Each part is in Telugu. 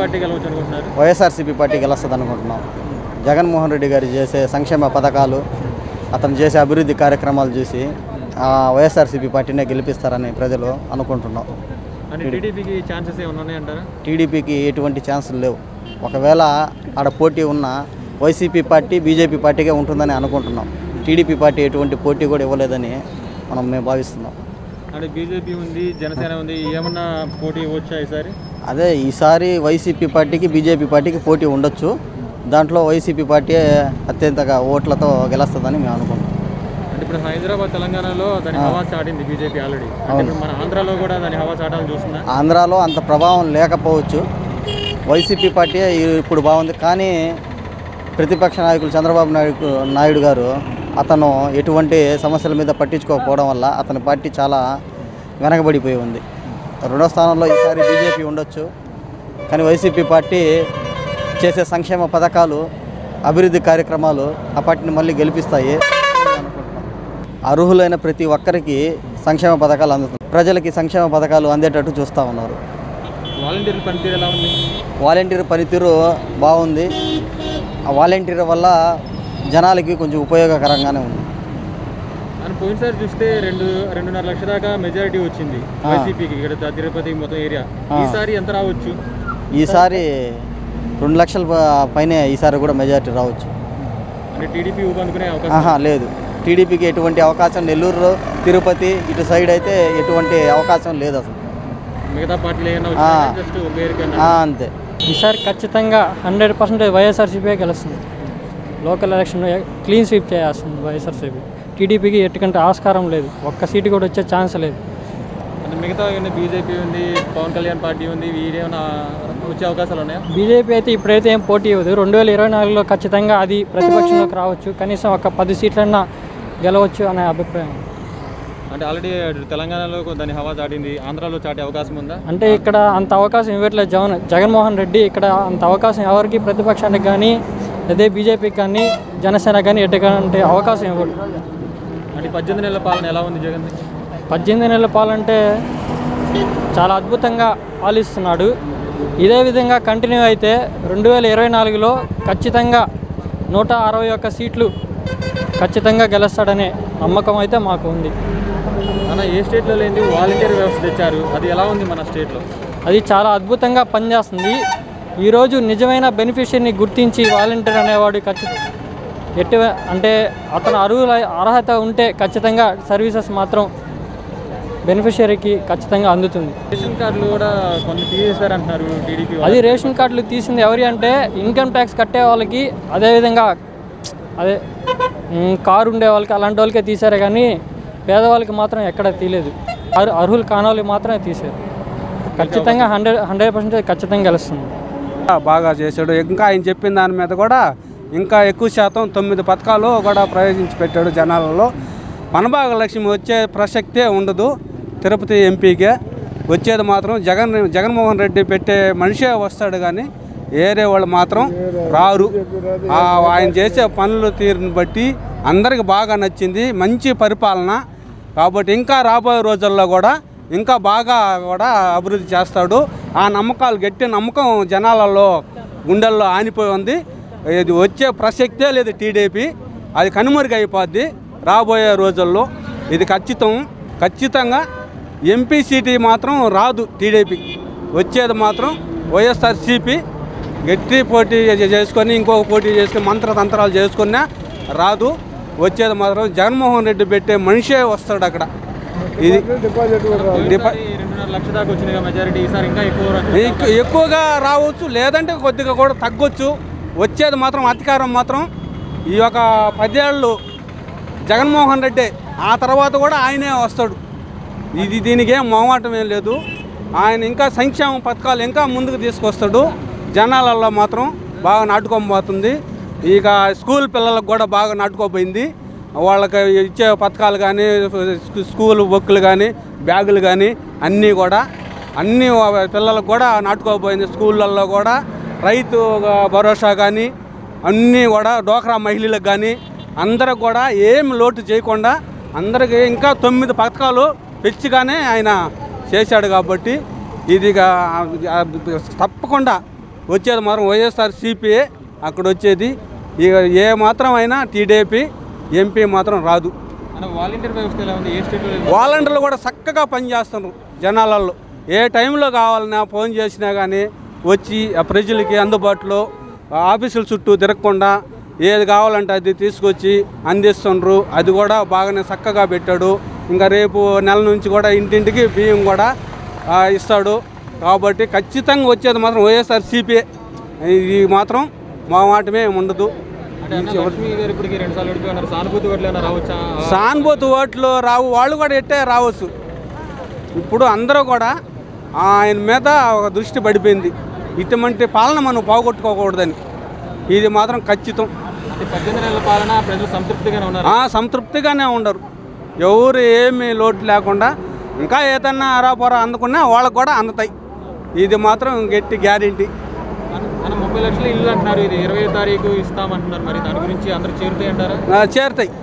పార్టీ గెలవచ్చు అనుకుంటున్నారు వైఎస్ఆర్సీపీ పార్టీ గెలుస్తుంది అనుకుంటున్నాం జగన్మోహన్ రెడ్డి గారు చేసే సంక్షేమ పథకాలు అతను చేసే అభివృద్ధి కార్యక్రమాలు చూసి ఆ, వైఎస్ఆర్సీపీ పార్టీనే గెలిపిస్తారని ప్రజలు అనుకుంటున్నాం అంటే టీడీపీకి ఛాన్సెస్ ఏమైనా ఉన్నాయంటారా టీడీపీకి ఎటువంటి ఛాన్సులు లేవు ఒకవేళ ఆడ పోటీ ఉన్న వైసీపీ పార్టీ బీజేపీ పార్టీగా ఉంటుందని అనుకుంటున్నాం టీడీపీ పార్టీ ఎటువంటి పోటీ కూడా ఇవ్వలేదని మనం మేము భావిస్తున్నాం అంటే బీజేపీ ఉంది జనసేన ఉంది ఏమన్నా పోటీ వచ్చా ఈసారి అదే ఈసారి వైసీపీ పార్టీకి బీజేపీ పార్టీకి పోటీ ఉండొచ్చు దాంట్లో వైసీపీ పార్టీ అత్యంతగా ఓట్లతో గెలుస్తుందని మేము అనుకుంటున్నాం అంటే ఇప్పుడు హైదరాబాద్ తెలంగాణలో దాని హవా చాటింది బీజేపీ ఆల్రెడీ అంటే ఇప్పుడు మన ఆంధ్రాలో కూడా దాని హవా చాటాలని చూస్తుందా ఆంధ్రాలో అంత ప్రభావం లేకపోవచ్చు వైసీపీ పార్టీ ఇప్పుడు బాగుంది కానీ ప్రతిపక్ష నాయకులు చంద్రబాబు నాయుడు నాయుడు గారు అతను ఎటువంటి సమస్యల మీద పట్టించుకోకపోవడం వల్ల అతని పార్టీ చాలా వెనకబడిపోయి ఉంది రెండో స్థానంలో ఈసారి బీజేపీ ఉండొచ్చు కానీ వైసీపీ పార్టీ చేసే సంక్షేమ పథకాలు అభివృద్ధి కార్యక్రమాలు ఆ పార్టీని మళ్ళీ గెలిపిస్తాయి అని అనుకుంటున్నాం అర్హులైన ప్రతి ఒక్కరికి సంక్షేమ పథకాలు అందుతున్నాయి ప్రజలకి సంక్షేమ పథకాలు అందేటట్టు చూస్తూ ఉన్నారు వాలంటీర్ పనితీరు ఎలా ఉంది వాలంటీర్ పనితీరు బాగుంది ఆ వాలంటీర్ వల్ల జనాలకి కొంచెం ఉపయోగకరంగానే ఉంది అని పోయినసారి చూస్తే రెండు రెండున్నర లక్షల దాకా మెజారిటీ వచ్చింది ఆ. వైసీపీకి ఇక్కడ ద- తిరుపతి మొత్తం ఏరియా ఆ. ఈసారి ఎంత రావచ్చు ఈసారి రెండు లక్షల ప- పైనే ఈసారి కూడా మెజారిటీ రావచ్చు అంటే టీడీపీ ఊపనుకునే అవకాశం ఆహా లేదు టీడీపీకి ఎటువంటి అవకాశం నెల్లూరు తిరుపతి ఇటు సైడ్ అయితే ఎటువంటి అవకాశం లేదు అసలు మిగతా పార్టీలు ఏమైనా ఆ. జస్ట్ పేరుకి ఆ, అంతే ఈసారి ఖచ్చితంగా హండ్రెడ్ పర్సెంటేజ్ వైఎస్ఆర్సీపీ గెలుస్తుంది లోకల్ ఎలక్షన్ క్లీన్ స్వీప్ చేయాల్సింది వైఎస్ఆర్సీపీ టీడీపీకి ఎట్టుకంటే ఆస్కారం లేదు ఒక్క సీటు కూడా వచ్చే ఛాన్స్ లేదు అంటే మిగతా బీజేపీ ఉంది పవన్ కళ్యాణ్ పార్టీ ఉంది వీరేమైనా వచ్చే అవకాశాలు ఉన్నాయా బీజేపీ అయితే ఇప్పుడైతే ఏం పోటీ ఇవ్వదు రెండు వేల ఇరవై నాలుగులో ఖచ్చితంగా అది ప్రతిపక్షంలోకి రావచ్చు కనీసం ఒక పది సీట్లన్నా గెలవచ్చు అనే అభిప్రాయం అంటే ఆల్రెడీ తెలంగాణలో దాని హవా చాటింది ఆంధ్రాలో చాటే అవకాశం ఉందా అంటే ఇక్కడ అంత అవకాశం ఇవ్వట్లేదు జగన్ జగన్మోహన్ రెడ్డి ఇక్కడ అంత అవకాశం ఎవరికి ప్రతిపక్షానికి కానీ అదే బీజేపీకి కానీ జనసేన కానీ ఎటువంటి అవకాశం ఇవ్వడు అంటే పద్దెనిమిది నెలల పాలన ఎలా ఉంది జగన్ పద్దెనిమిది నెలల పాలంటే చాలా అద్భుతంగా పాలిస్తున్నాడు ఇదే విధంగా కంటిన్యూ అయితే రెండు వేల ఇరవై నాలుగులో ఖచ్చితంగా నూట అరవై ఒక్క సీట్లు ఖచ్చితంగా గెలుస్తాడనే నమ్మకం అయితే మాకు ఉంది అన్న ఏ స్టేట్లో లేని వాలంటీర్ వ్యవస్థ తెచ్చారు అది ఎలా ఉంది మన స్టేట్లో అది చాలా అద్భుతంగా పనిచేస్తుంది ఈరోజు నిజమైన బెనిఫిషియర్ని గుర్తించి వాలంటీర్ అనేవాడు ఖచ్చితంగా ఎట్టి అంటే అతను అర్హుల అర్హత ఉంటే ఖచ్చితంగా సర్వీసెస్ మాత్రం బెనిఫిషియరీకి ఖచ్చితంగా అందుతుంది రేషన్ కార్డులు కూడా కొన్ని తీసేశారంటున్నారు టీడీపీ అది రేషన్ కార్డులు తీసింది ఎవరి అంటే ఇన్కమ్ ట్యాక్స్ కట్టే వాళ్ళకి అదేవిధంగా అదే మ్, కారు ఉండే వాళ్ళకి అలాంటి వాళ్ళకే తీశారే కానీ పేదవాళ్ళకి మాత్రం ఎక్కడ తీయలేదు అర్- అర్హులు కాని వాళ్ళకి మాత్రమే తీశారు ఖచ్చితంగా హండ్రెడ్ హండ్రెడ్ పర్సెంట్ ఖచ్చితంగా గెలుస్తుంది బాగా చేశాడు ఇంకా ఆయన చెప్పిన దాని మీద కూడా ఇంకా ఎక్కువ శాతం తొమ్మిది పథకాలు కూడా ప్రయోగించి పెట్టాడు జనాలలో పనబాగ లక్ష్మి వచ్చే ప్రసక్తే ఉండదు తిరుపతి ఎంపీకే వచ్చేది మాత్రం జగన్ జగన్మోహన్ రెడ్డి పెట్టే మనిషే వస్తాడు కానీ ఏరే వాళ్ళు మాత్రం రారు ఆ ఆయన చేసే పనులు తీరుని బట్టి అందరికి బాగా నచ్చింది మంచి పరిపాలన కాబట్టి ఇంకా రాబోయే రోజుల్లో కూడా ఇంకా బాగా కూడా అభివృద్ధి చేస్తాడు ఆ నమ్మకాలు గట్టి నమ్మకం జనాలలో గుండెల్లో ఆనిపోయి ఉంది ఇది వచ్చే ప్రసక్తే లేదు టీడీపీ అది కనుమరుగు అయిపోద్ది రాబోయే రోజుల్లో ఇది ఖచ్చితం ఖచ్చితంగా ఎంపీ సీటీ మాత్రం రాదు టీడీపీ వచ్చేది మాత్రం వైఎస్ఆర్సీపీ గట్టి పోటీ చే- చేసుకొని ఇంకొక పోటీ చేసుకొని మంత్రతంత్రాలు చేసుకున్నా రాదు వచ్చేది మాత్రం జగన్మోహన్ రెడ్డి పెట్టే మనిషే వస్తాడు అక్కడ ఇది డిపా ఈసారి రెండున్నర లక్షల దాకా వచ్చింది మెజారిటీ ఈసారి ఇంకా ఎక్కువ రావచ్చు. ఎక్కు- ఎక్కువగా రావచ్చు లేదంటే కొద్దిగా కూడా తగ్గొచ్చు వచ్చేది మాత్రం అధికారం మాత్రం ఈ యొక్క పదేళ్ళు జగన్మోహన్ రెడ్డి ఆ తర్వాత కూడా ఆయనే వస్తాడు ఇది దీనికి ఏం మొహమాటం ఏం లేదు ఆయన ఇంకా సంక్షేమ పథకాలు ఇంకా ముందుకు తీసుకొస్తాడు జనాలలో మాత్రం బాగా నాటుకోబోతుంది ఇక స్కూల్ పిల్లలకు కూడా బాగా నాటుకోపోయింది వాళ్ళకి ఇచ్చే పథకాలు కానీ స్కూల్ బుక్కులు కానీ బ్యాగులు కానీ అన్నీ కూడా అన్ని పిల్లలకు కూడా నాటుకోపోయింది స్కూళ్ళల్లో కూడా రైతు భరోసా కానీ అన్నీ కూడా డోక్రా మహిళలకు కానీ అందరికి కూడా ఏం లోటు చేయకుండా అందరికి ఇంకా తొమ్మిది పథకాలు పెంచిగానే ఆయన చేశాడు కాబట్టి ఇది ఇక, ఆ, తప్పకుండా వచ్చేది మాత్రం వైఎస్ఆర్ సిపిఏ అక్కడ వచ్చేది ఇక ఏ మాత్రం అయినా టీడీపీ ఎంపీ మాత్రం రాదు అన్న వాలంటీర్ వ్యవస్థ ఎలా ఉంది ఏ స్టేట్లో లేదు వాలంటీర్లు కూడా చక్కగా పనిచేస్తున్నారు జనాలలో ఏ టైంలో కావాలన్నా ఫోన్ చేసినా కానీ వచ్చి ఆ ప్రజలకి అందుబాటులో ఆ ఆఫీసుల చుట్టూ తిరగకుండా ఏది కావాలంటే అది తీసుకొచ్చి అందిస్తుండ్రు అది కూడా బాగానే చక్కగా పెట్టాడు ఇంకా రేపు నెల నుంచి కూడా ఇంటింటికి బియ్యం కూడా ఆ, ఇస్తాడు కాబట్టి ఖచ్చితంగా వచ్చేది మాత్రం వైఎస్ఆర్ సిపిఏ ఇది మాత్రం మా మాటమే ఉండదు అంటే అన్న లక్ష్మి గారు ఇప్పటికి రెండు సార్లు ఓడిపోయినారు సానుభూతి ఓట్లు ఏమైనా రావచ్చా సానుభూతి ఓట్లు రావు వాళ్ళు కూడా ఎట్టే రావచ్చు ఇప్పుడు అందరూ కూడా ఆయన మీద ఒక దృష్టి పడిపోయింది ఇటువంటి పాలన మనం పోగొట్టుకోకూడదని ఇది మాత్రం ఖచ్చితం అంటే పద్దెనిమిది నెలల పాలన ప్రజలు సంతృప్తిగానే ఉన్నారు ఆ, సంతృప్తిగానే ఉండరు ఎవరు ఏమీ లోటు లేకుండా ఇంకా ఏదన్నా అరాపొర అందుకున్నా వాళ్ళకు కూడా అందుతాయి ఇది మాత్రం గట్టి గ్యారెంటీ అన్న ముప్పై లక్షల ఇల్లు అంటున్నారు ఇది ఇరవై తారీఖు ఇస్తామంటున్నారు మరి దాని గురించి అందరూ చేరుతాయి అంటారా ఆ, చేరుతాయి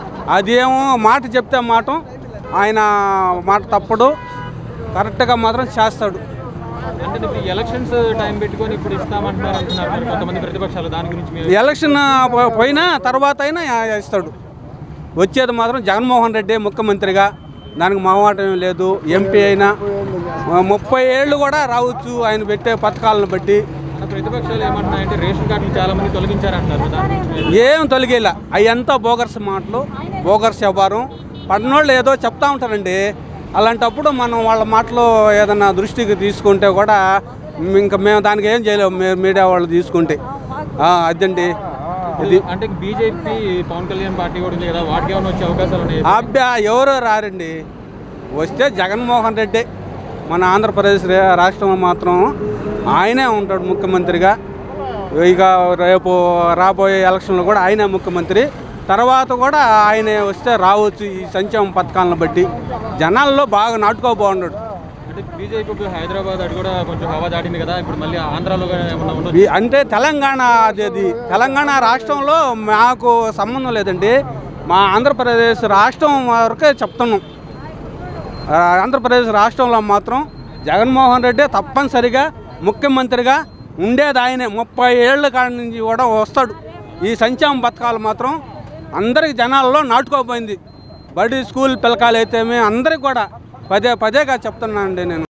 అదేమో మాట చెప్తే మాట ఆయన మాట తప్పడు కరెక్ట్గా మాత్రం చేస్తాడు అంటే ఇప్పుడు ఎలక్షన్స్ టైం పెట్టుకొని ఇప్పుడు ఇస్తామంటున్నారు అంటున్నారు మరి కొంతమంది ప్రతిపక్షాలు దాని గురించి మీరు ఎలక్షన్ పో- పోయినా తర్వాత అయినా ఇస్తాడు వచ్చేది మాత్రం జగన్మోహన్ రెడ్డి ముఖ్యమంత్రిగా దానికి మావాటం లేదు ఎంపీ అయినా ఆ, ముప్పై ఏళ్ళు కూడా రావచ్చు ఆయన పెట్టే పథకాలను బట్టి అన్న ప్రతిపక్షాలు ఏమంటున్నాయంటే రేషన్ కార్డులు చాలా మంది తొలగించారంటున్నారు దాని గురించి మీరు ఏం తొలగేలా అయ్యంతా బోగర్స్ మాటలు బోగర్స్ వ్యవహారం పడినోళ్ళు ఏదో చెప్తా ఉంటారండి అలాంటప్పుడు మనం వాళ్ళ మాటలు ఏదన్నా దృష్టికి తీసుకుంటే కూడా ఇంకా మేము దానికి ఏం చేయలేము మీ- మీడియా వాళ్ళు తీసుకుంటే ఆ, అదండి ఇది అంటే బీజేపీ పవన్ కళ్యాణ్ పార్టీ కూడా ఉంది కదా వాటికి ఏమైనా వచ్చే అవకాశాలు ఉన్నాయి అబ్బా ఎవరో రారండి వస్తే జగన్మోహన్ రెడ్డి మన ఆంధ్రప్రదేశ్ రే- రాష్ట్రంలో మాత్రం ఆయనే ఉంటాడు ముఖ్యమంత్రిగా ఇక రేపు రాబోయే ఎలక్షన్లో కూడా ఆయనే ముఖ్యమంత్రి తర్వాత కూడా ఆయనే వస్తే రావచ్చు ఈ సంక్షేమ పథకాలను బట్టి జనాల్లో బాగా నాటుకోబోన్నాడు అంటే బీజేపీ ఇప్పుడు హైదరాబాద్ అది కూడా కొంచెం హవా దాటింది కదా ఇప్పుడు మళ్ళీ ఆంధ్రాలో కూడా ఏమన్నా ఉండొచ్చు ఈ- అంటే తెలంగాణ అది అది తెలంగాణ రాష్ట్రంలో మాకు సంబంధం లేదండి మా ఆంధ్రప్రదేశ్ రాష్ట్రం వరకే చెప్తున్నాం ఆ, ఆంధ్రప్రదేశ్ రాష్ట్రంలో మాత్రం జగన్మోహన్ రెడ్డి తప్పనిసరిగా ముఖ్యమంత్రిగా ఉండేది ఆయనే ముప్పై ఏళ్ళ కాడి నుంచి కూడా వస్తాడు ఈ సంక్షేమ పథకాలు మాత్రం అందరికి జనాల్లో నాటుకోపోయింది బడి స్కూల్ పిల్లకాయలు అయితేమే అందరికి కూడా పదే పదేగా చెప్తున్నానండి నేను